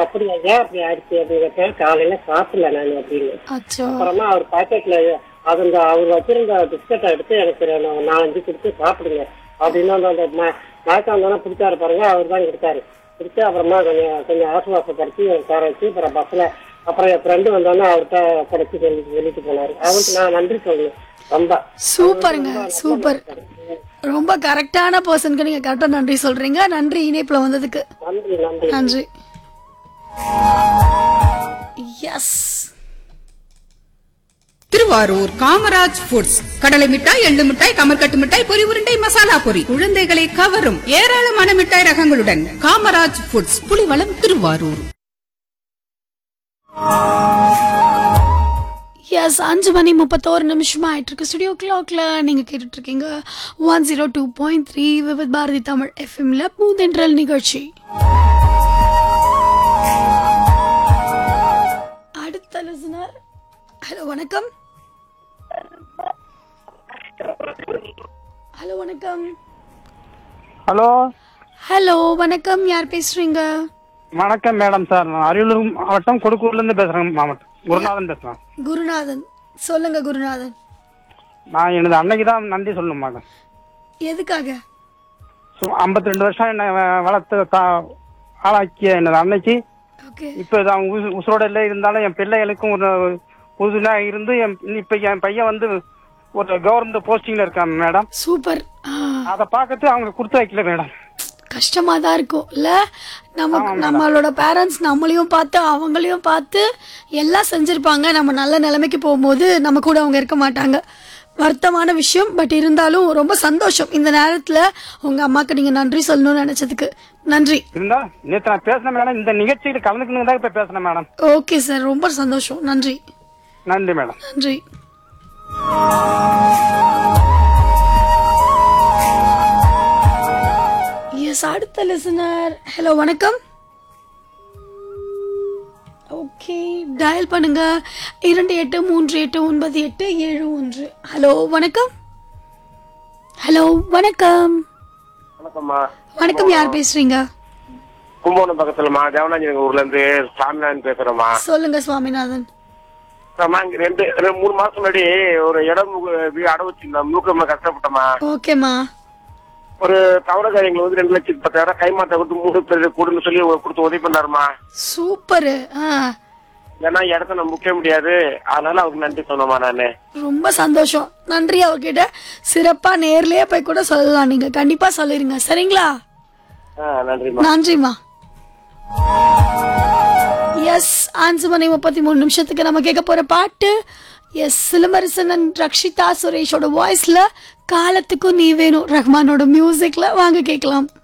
அப்படியா ஏன் அப்படி ஆயிடுச்சு அப்படின்னு கேட்டேன் காலையில சாப்பிடல நான் அப்படின்னு அச்சோ அப்புறமா அவர் பாக்கெட்ல அது அந்த அவர் வச்சிருந்த பிஸ்கட்டை எடுத்து எனக்கு ஒரு நாலஞ்சு கொடுத்து சாப்பிடுங்க அப்படின்னு அந்த அந்த ம- மயக்கம் வந்தோன்னா பிடிச்சாரு பாருங்க அவர் தான் கொடுத்தாரு பிடிச்சு அப்புறமா கொஞ்சம் கொஞ்சம் ஆசுவாசப்படுத்தி உட்கார வச்சு அப்புறம் பஸ்ல அப்புறம் என் ஃப்ரெண்டு வந்தோடனே அவர்கிட்ட படிச்சு சொல்லி சொல்லிட்டு போனாரு அவருக்கு நான் நன்றி சொல்லணும் ரொம்ப சூப்பருங்க சூப்பர் ரொம்ப கரெக்டான பர்சனுக்கு நீங்க கரெக்டா நன்றி சொல்றீங்க நன்றி இணைப்புல வந்ததுக்கு நன்றி நன்றி நன்றி எஸ் திருவாரூர் காமராஜ் ஃபுட்ஸ் கடலை மிட்டாய் எள்ளு மிட்டாய் கமர்கட்டு மிட்டாய் பொரி உருண்டை மசாலா பொரி குழந்தைகளை கவரும் ஏராளமான மிட்டாய் ரகங்களுடன் காமராஜ் ஃபுட்ஸ் புலிவளம் திருவாரூர் எஸ் அஞ்சு மணி முப்பத்தோரு நிமிஷமா ஆயிட்டு இருக்கு ஸ்டுடியோ கிளாக்ல நீங்க கேட்டுட்டு இருக்கீங்க one zero two point three Vividh Bharati Tamil எஃப்எம்ல பூதென்றல் நிகழ்ச்சி அடுத்த லிசனர் ஹலோ வணக்கம் ஹலோ வணக்கம் ஹலோ ஹலோ வணக்கம் யார் பேசுறீங்க வணக்கம் மேடம் சார் நான் அரியலூர் மாவட்டம் கொடுக்கூர்ல இருந்து பேசுறேன் மாவட்டம் குருநாதன் பேசுறேன் குருநாதன் சொல்லுங்க குருநாதன் நான் எனது அன்னைக்கு தான் நன்றி சொல்லணும் மேடம் எதுக்காக ஐம்பத்தி ரெண்டு வருஷம் என்னை வ- வளர்த்து தா- ஆளாக்கிய எனது அன்னைக்கு ஓகே இப்போ தான் உசு- உசுரோட இல்லை இருந்தாலும் என் பிள்ளைகளுக்கும் ஒரு உறுதுணா இருந்து என் இப்போ என் பையன் வந்து ஒரு கவர்மெண்ட் போஸ்டிங்ல இருக்கான் மேடம் சூப்பர் ஆ அதை பார்க்கறது அவங்க கொடுத்து வைக்கல மேடம் கஷ்டமா தான் இருக்கும் இல்ல நமக்கு நம்மளோட பேரண்ட்ஸ் நம்மளையும் பார்த்து அவங்களையும் பார்த்து எல்லாம் செஞ்சிருப்பாங்க நம்ம நல்ல நிலைமைக்கு போகும்போது நம்ம கூட அவங்க இருக்க மாட்டாங்க வருத்தமான விஷயம் பட் இருந்தாலும் ரொம்ப சந்தோஷம் இந்த நேரத்துல உங்க அம்மாக்கு நீங்க நன்றி சொல்லணும்னு நினைச்சதுக்கு நன்றி இருந்தா நேற்று நான் பேசினேன் மேடம் இந்த நிகழ்ச்சியில் கலந்துக்கணும் தான் இப்போ பேசினேன் மேடம் ஓகே சார் ரொம்ப சந்தோஷம் நன்றி நன்றி மேடம் நன்றி எஸ் அடுத்த லிசனர் ஹலோ வணக்கம் ஓகே டயல் பண்ணுங்க இரண்டு எட்டு மூன்று எட்டு ஒன்பது எட்டு ஏழு ஒன்று ஹலோ வணக்கம் ஹலோ வணக்கம் வணக்கம்மா வணக்கம் யார் பேசுறீங்க கும்பகோணம் பக்கத்துலமா தேவனாஞ்சி ஊர்ல இருந்து சாமிநாதன் பேசுறேம்மா சொல்லுங்க சுவாமிநாதன் அம்மா, இங்க ரெண்டு ரெண்டு மூணு மாசம் முன்னாடி ஒரு இடம் மு- வீடு அடை வச்சிருந்தோம் முழுக்க கஷ்டப்பட்டோமா ஓகேம்மா ஒரு தவறக்காரியங்களை வந்து ரெண்டு லட்சத்தி பத்தாயிரம் கைமாத்த கொடுத்து மூணு பேர் கொடுன்னு சொல்லி கொடுத்து உதவி பண்ணாருமா சூப்பரு ஆ ஏன்னா இடத்த நம்ம முக்க முடியாது அதனால அவருக்கு நன்றி சொன்னோமா நானு ரொம்ப சந்தோஷம் நன்றி அவர்கிட்ட சிறப்பா நேர்லயே போய் கூட சொல்லலாம் நீங்க கண்டிப்பா சொல்லிருங்க சரிங்களா ஆ, நன்றிம்மா நன்றிம்மா எஸ் அஞ்சு மணி முப்பத்தி மூணு நிமிஷத்துக்கு நம்ம கேட்க போற பாட்டு எஸ் சிலம்பரசன் and ரக்ஷிதா சுரேஷோட வாய்ஸ்ல காலத்துக்கும் நீ வேணும் ரஹ்மானோட மியூசிக்ல வாங்க கேட்கலாம்